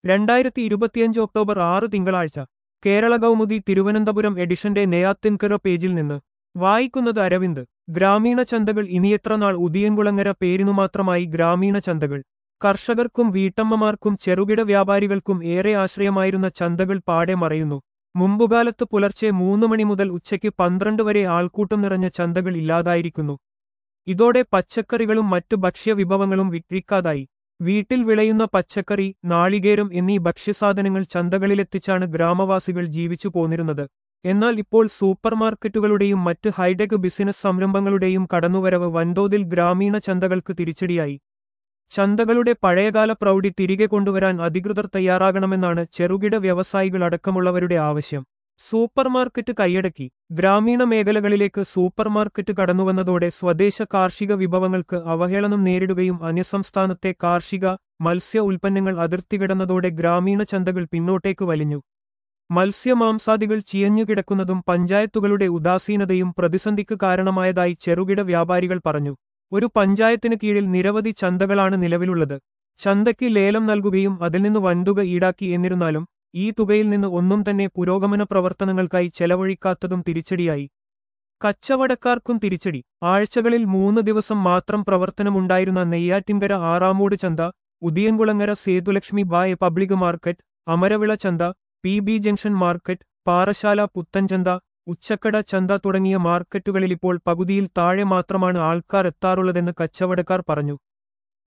രണ്ടായിരത്തി ഇരുപത്തിയഞ്ച് ഒക്ടോബർ ആറ് തിങ്കളാഴ്ച കേരള കൗമുദി തിരുവനന്തപുരം എഡിഷന്റെ നെയ്യാത്തിൻകര പേജിൽ നിന്ന് വായിക്കുന്നത് അരവിന്ദ് ഗ്രാമീണ ചന്തകൾ ഇനിയെത്ര നാൾ ഉദിയൻകുളങ്ങര പേരിനു മാത്രമായി ഗ്രാമീണ ചന്തകൾ കർഷകർക്കും വീട്ടമ്മമാർക്കും ചെറുകിട വ്യാപാരികൾക്കും ഏറെ ആശ്രയമായിരുന്ന ചന്തകൾ പാടെ മറയുന്നു മുമ്പുകാലത്ത് പുലർച്ചെ മൂന്ന് മണി മുതൽ ഉച്ചയ്ക്ക് പന്ത്രണ്ട് വരെ ആൾക്കൂട്ടം നിറഞ്ഞ ചന്തകൾ ഇല്ലാതായിരിക്കുന്നു ഇതോടെ പച്ചക്കറികളും മറ്റു ഭക്ഷ്യവിഭവങ്ങളും വിക്രിക്കാതായി വീട്ടിൽ വിളയുന്ന പച്ചക്കറി നാളികേരം എന്നീ ഭക്ഷ്യസാധനങ്ങൾ ചന്തകളിലെത്തിച്ചാണ് ഗ്രാമവാസികൾ ജീവിച്ചു പോന്നിരുന്നത് എന്നാൽ ഇപ്പോൾ സൂപ്പർമാർക്കറ്റുകളുടെയും മറ്റ് ഹൈടെക് ബിസിനസ് സംരംഭങ്ങളുടെയും കടന്നുവരവ് വൻതോതിൽ ഗ്രാമീണ ചന്തകൾക്ക് തിരിച്ചടിയായി ചന്തകളുടെ പഴയകാല പ്രൗഢി തിരികെ കൊണ്ടുവരാൻ അധികൃതർ തയ്യാറാകണമെന്നാണ് ചെറുകിട വ്യവസായികളടക്കമുള്ളവരുടെ ആവശ്യം സൂപ്പർമാർക്കറ്റ് കൈയടക്കി ഗ്രാമീണ മേഖലകളിലേക്ക് സൂപ്പർമാർക്കറ്റ് കടന്നുവന്നതോടെ സ്വദേശ കാർഷിക വിഭവങ്ങൾക്ക് അവഹേളനം നേരിടുകയും അന്യസംസ്ഥാനത്തെ കാർഷിക മത്സ്യ ഉൽപ്പന്നങ്ങൾ അതിർത്തി കിടന്നതോടെ ഗ്രാമീണ ചന്തകൾ പിന്നോട്ടേക്ക് വലിഞ്ഞു മത്സ്യമാംസാദികൾ ചിയഞ്ഞുകിടക്കുന്നതും പഞ്ചായത്തുകളുടെ ഉദാസീനതയും പ്രതിസന്ധിക്ക് കാരണമായതായി ചെറുകിട വ്യാപാരികൾ പറഞ്ഞു ഒരു പഞ്ചായത്തിന് കീഴിൽ നിരവധി ചന്തകളാണ് നിലവിലുള്ളത് ചന്തയ്ക്ക് ലേലം നൽകുകയും അതിൽ നിന്ന് വൻതുക ഈടാക്കി എന്നിരുന്നാലും ഈ തുകയിൽ നിന്ന് ഒന്നും തന്നെ പുരോഗമന പ്രവർത്തനങ്ങൾക്കായി ചെലവഴിക്കാത്തതും തിരിച്ചടിയായി കച്ചവടക്കാർക്കും തിരിച്ചടി ആഴ്ചകളിൽ മൂന്ന് ദിവസം മാത്രം പ്രവർത്തനമുണ്ടായിരുന്ന നെയ്യാറ്റിൻകര ആറാമൂട് ചന്ത ഉദിയൻകുളങ്ങര സേതുലക്ഷ്മി ബായ് പബ്ലിക് മാർക്കറ്റ് അമരവിള ചന്ത P B junction market Parassala Puthenchantha Uchakkada ചന്ത തുടങ്ങിയ മാർക്കറ്റുകളിലിപ്പോൾ പകുതിയിൽ താഴെ മാത്രമാണ് ആൾക്കാർ എത്താറുള്ളതെന്ന് കച്ചവടക്കാർ പറഞ്ഞു